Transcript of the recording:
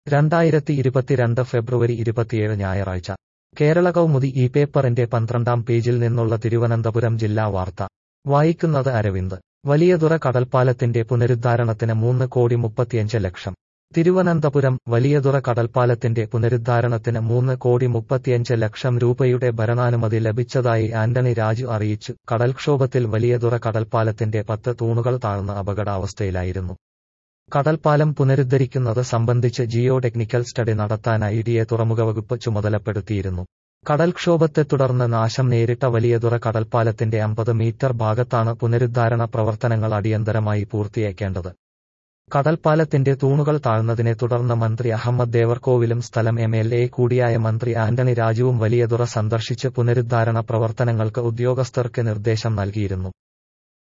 രണ്ടായിരത്തി ഇരുപത്തിരണ്ട് ഫെബ്രുവരി ഇരുപത്തിയേഴ് ഞായറാഴ്ച കേരള കൗമുദി ഈ പേപ്പറിന്റെ പന്ത്രണ്ടാം പേജിൽ നിന്നുള്ള തിരുവനന്തപുരം ജില്ലാ വാർത്ത വായിക്കുന്നത് അരവിന്ദ് വലിയതുറ കടൽപ്പാലത്തിന്റെ പുനരുദ്ധാരണത്തിന് മൂന്ന് കോടി മുപ്പത്തിയഞ്ച് ലക്ഷം തിരുവനന്തപുരം വലിയതുറ കടൽപ്പാലത്തിന്റെ പുനരുദ്ധാരണത്തിന് മൂന്ന് കോടി മുപ്പത്തിയഞ്ച് ലക്ഷം രൂപയുടെ ഭരണാനുമതി ലഭിച്ചതായി ആന്റണി രാജു അറിയിച്ചു കടൽക്ഷോഭത്തിൽ വലിയതുറ കടൽപ്പാലത്തിന്റെ പത്ത് തൂണുകൾ താഴ്ന്ന അപകടാവസ്ഥയിലായിരുന്നു കടൽപ്പാലം പുനരുദ്ധരിക്കുന്നത് സംബന്ധിച്ച് ജിയോ ടെക്നിക്കൽ സ്റ്റഡി നടത്താനായി ഡിയെ തുറമുഖവകുപ്പ് ചുമതലപ്പെടുത്തിയിരുന്നു കടൽക്ഷോഭത്തെ തുടർന്ന് നാശം നേരിട്ട വലിയതുറ കടൽപ്പാലത്തിന്റെ അമ്പത് മീറ്റർ ഭാഗത്താണ് പുനരുദ്ധാരണ പ്രവർത്തനങ്ങൾ അടിയന്തരമായി പൂർത്തിയാക്കേണ്ടത് കടൽപ്പാലത്തിന്റെ തൂണുകൾ താഴ്ന്നതിനെ തുടർന്ന് മന്ത്രി അഹമ്മദ് ദേവർകോവിലും സ്ഥലം എം എൽ എ കൂടിയായ മന്ത്രി ആന്റണി രാജുവും വലിയതുറ സന്ദർശിച്ച് പുനരുദ്ധാരണ പ്രവർത്തനങ്ങൾക്ക് ഉദ്യോഗസ്ഥർക്ക് നിർദ്ദേശം നൽകിയിരുന്നു